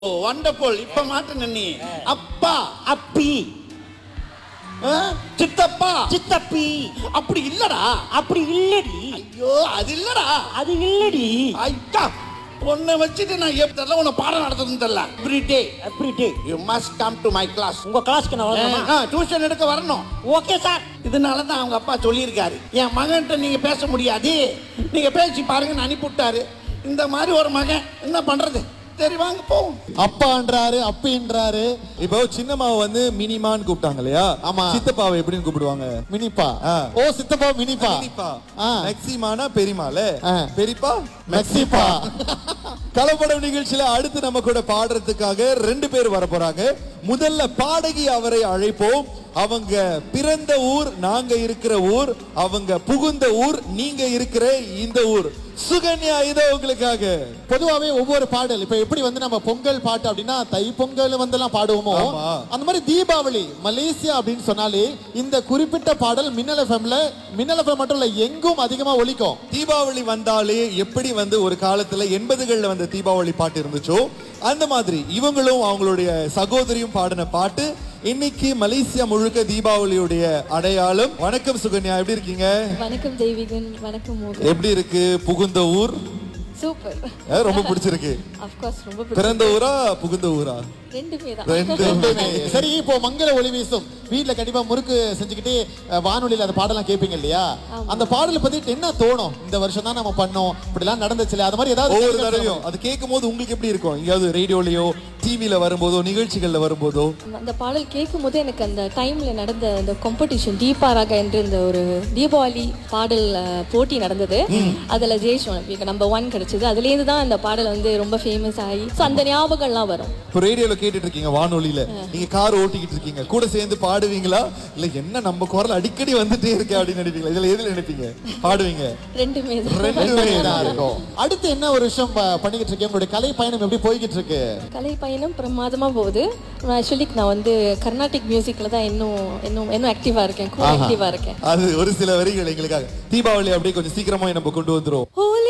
Wonderful இப்ப மாட்டுன நீ அப்பா அப்பி ஆ? சித்தப்பா சித்தப்பி அப்படி இல்லடா அப்படி இல்லடி ஐயோ அது இல்லடா அது இல்லடி ஐயா உன்னை வச்சுட்டு நான் எப்படி உன்னை பாடம் நடத்துறதுன்னு தெரியல எவ்ரி டே அப்படி day you must come to my class உங்க கிளாஸ்க்கு நான் வரணுமா டியூஷன் எடுக்க வரணும் ஓகே சார் இதனால தான் அவங்க அப்பா சொல்லியிருக்காரு என் மகன்கிட்ட நீங்க பேச முடியாது நீங்க பேசி பாருங்கன்னு அனுப்பிவிட்டாரு இந்த மாதிரி ஒரு மகன் என்ன பண்றது சரி வாங்க போவோம் அப்பான்றாரு அப்பின்றாரு இப்போ சின்னம்மாவை வந்து மினிமான்னு கூப்பிட்டாங்க இல்லையா ஆமா. சித்தப்பாவை எப்படின்னு கூப்பிடுவாங்க மினிப்பா ஆ. ஓ சித்தப்பா மினிப்பா மினிப்பா ஆ. மெக்சிமானா பெரியமால ஆ. பெரியப்பா மெக்சிப்பா கலப்படம் நிகழ்ச்சியில அடுத்து நம்ம கூட பாடுறதுக்காக ரெண்டு பேர் வர போறாங்க முதல்ல பாடகி அவரை அழைப்போம் அவங்க பிறந்த ஊர் நாங்க இருக்கிற ஊர் அவங்க புகுந்த ஊர் நீங்க இருக்கிற இந்த ஊர் சுகன்யா இதோ உங்களுக்காக பொதுவாவே ஒவ்வொரு பாடல் இப்ப எப்படி வந்து நம்ம பொங்கல் பாட்டு அப்படின்னா தை பொங்கல் வந்து எல்லாம் பாடுவோமோ ஆமா. அந்த மாதிரி தீபாவளி மலேசியா அப்படின்னு சொன்னாலே இந்த குறிப்பிட்ட பாடல் மின்னல் எஃப்எம்ல மின்னல் எஃப்எம் மட்டும் இல்ல எங்கும் அதிகமா ஒலிக்கும் தீபாவளி வந்தாலே எப்படி வந்து ஒரு காலத்துல எண்பதுகள்ல வந்த தீபாவளி பாட்டு இருந்துச்சோ அந்த மாதிரி இவங்களும் அவங்களுடைய சகோதரியும் பாடின பாட்டு இன்னைக்கு மலேசியா முழுக்க தீபாவளியுடைய அடையாளம் வணக்கம் சுகன்யா எப்படி இருக்கீங்க வணக்கம் தெய்வீகன் வணக்கம் மோகன் எப்படி இருக்கு புகுந்த ஊர் சூப்பர் அஹ், ரொம்ப பிடிச்சிருக்கு அஃப்கோர்ஸ் ரொம்ப பிடிக்கும் பிறந்த ஊரா புகுந்த ஊரா ரெண்டுமே தான் ரெண்டுமே சரி இப்போ மங்கள ஒளி வீசும் வீட்ல கண்டிப்பா முறுக்கு செஞ்சுக்கிட்டே அஹ், வானொலியில அந்த பாடலாம் கேட்பீங்க இல்லையா அந்த பாடலை பத்தி என்ன தோணும் இந்த வருஷம் தான் நம்ம பண்ணோம் இப்படி எல்லாம் நடந்துச்சுல அது மாதிரி ஏதாவது ஒவ்வொரு கேட்க தடவையும் அது கேட்கும் போது உங்களுக்கு எப்படி இருக்கும் எங்கேயாவது ரேடியோலயோ டிவில வரும்போதோ நிகழ்ச்சிகள்ல வரும்போதோ அந்த பாடல் கேட்கும் போது எனக்கு அந்த டைம்ல நடந்த அந்த காம்படிஷன் தீபாராக என்று இந்த ஒரு தீபாவளி பாடல் அஹ், போட்டி நடந்தது அதுல ஜெயிச்சோம் எனக்கு நம்பர் ஒன் கிடைச்சது அதுலேருந்து தான் அந்த பாடல் வந்து ரொம்ப ஃபேமஸ் ஆகி ஸோ அந்த ஞாபகம்லாம் வரும் இப்போ ரேடியோல கேட்டுட்டு இருக்கீங்க வானொலியில நீங்க கார் ஓட்டிக்கிட்டு இருக்கீங்க கூட சேர்ந்து பாடுவீங்களா இல்ல என்ன நம்ம குரல் அடிக்கடி வந்துட்டே இருக்கு அப்படின்னு நினைப்பீங்களா இதுல எதுல நினைப்பீங்க பாடுவீங்க ரெண்டுமே தான் ரெண்டுமே தான் இருக்கும் அடுத்து என்ன ஒரு விஷயம் ப- பண்ணிக்கிட்டு இருக்கீங்க உங்களுடைய கலை பயணம் எப்படி போய்கிட்டு இருக்கு கலை பயணம் பிரமாதமா போகுது ஆக்சுவலி நான் வந்து கர்நாடிக் மியூசிக்ல தான் இன்னும் இன்னும் இன்னும் ஆக்டிவா இருக்கேன் கூட ஆக்டிவா இருக்கேன் அது ஒரு சில வரிகள் எங்களுக்காக தீபாவளி அப்படியே கொஞ்சம் சீக்கிரமா நம்ம கொண்டு வந்துரும் ஹோலி